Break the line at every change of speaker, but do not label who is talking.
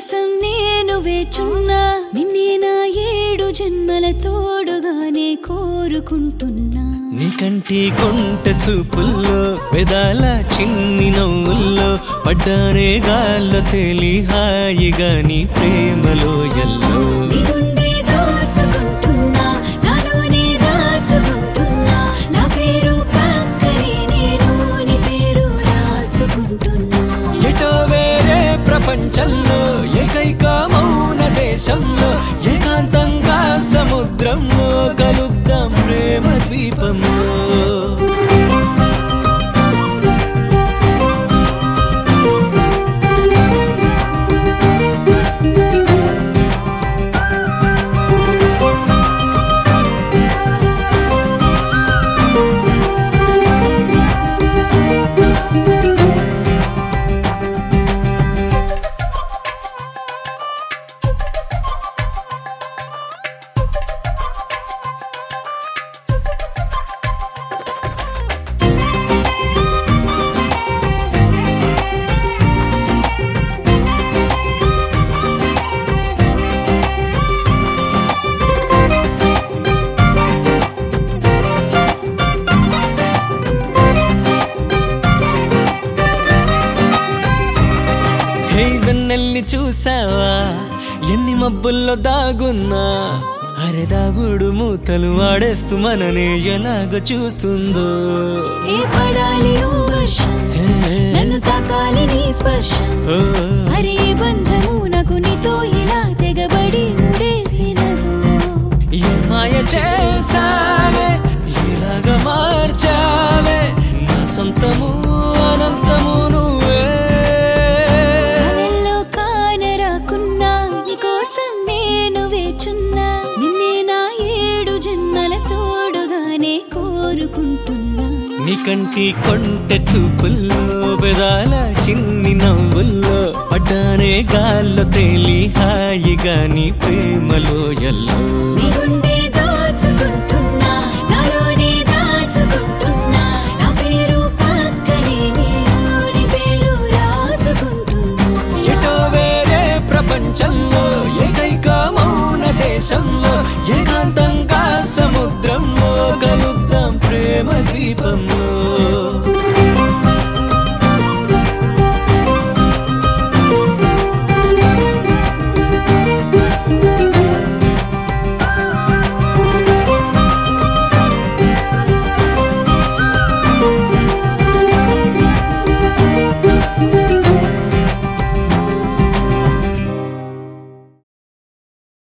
నీకోసం నేను వేచున్నా నిన్నే నా ఏడు జన్మల తోడుగానే కోరుకుంటున్నా
నీ కంటి కొంట చూపుల్లో పెదాల చిన్ని నవ్వుల్లో పడ్డానే గాల్లో తేలి హాయిగా నీ ప్రేమలో ఎల్లో
నీ గుండె దోచుకుంటున్నా నాలోనే దాచుకుంటున్నా నా పేరు పక్కనే నేను నీ పేరు రాసుకుంటున్నా
ఎటో వేరే ప్రపంచంలో ఏకైక మౌన దేశంలో ఏకాంతంగా సముద్రంలో కలుద్దాం ప్రేమ ద్వీపంలో హే వెన్నెల్ని చూసావా ఎన్ని మబ్బుల్లో దాగున్నా అరే దాగుడు మూతలు ఆడేస్తూ మననే ఎలాగ చూస్తుందో
ఏ పడాలి ఓ వర్షం
హే,
నన్ను తాకాలి నీ స్పర్శం
ఓ,
అరే ఏ బంధము నాకు నీతో ఇలా తెగబడి ముడేసినదు
ఏ మాయ చేసావే ఇలాగ మార్చావే నా సొంతము అనంతము నువ్వే
కలల్లో కానరాకున్నా నీకోసం నేను వేచున్నా నిన్నే నా ఏడు జన్మల తోడుగానే కోరుకుంటున్నా
నీ కంటి కొంటె చూపుల్లో పెదాల చిన్ని నవ్వుల్లో పడ్డానే గాల్లో తేలి హాయిగా నీ ప్రేమలో ఎల్లో
నీ గుండె దోచుకుంటున్నా నాలోనే దాచుకుంటున్నా నా పేరు పక్కనే నేను నీ పేరు రాసుకుంటున్నా
ఎటో వేరే ప్రపంచంలో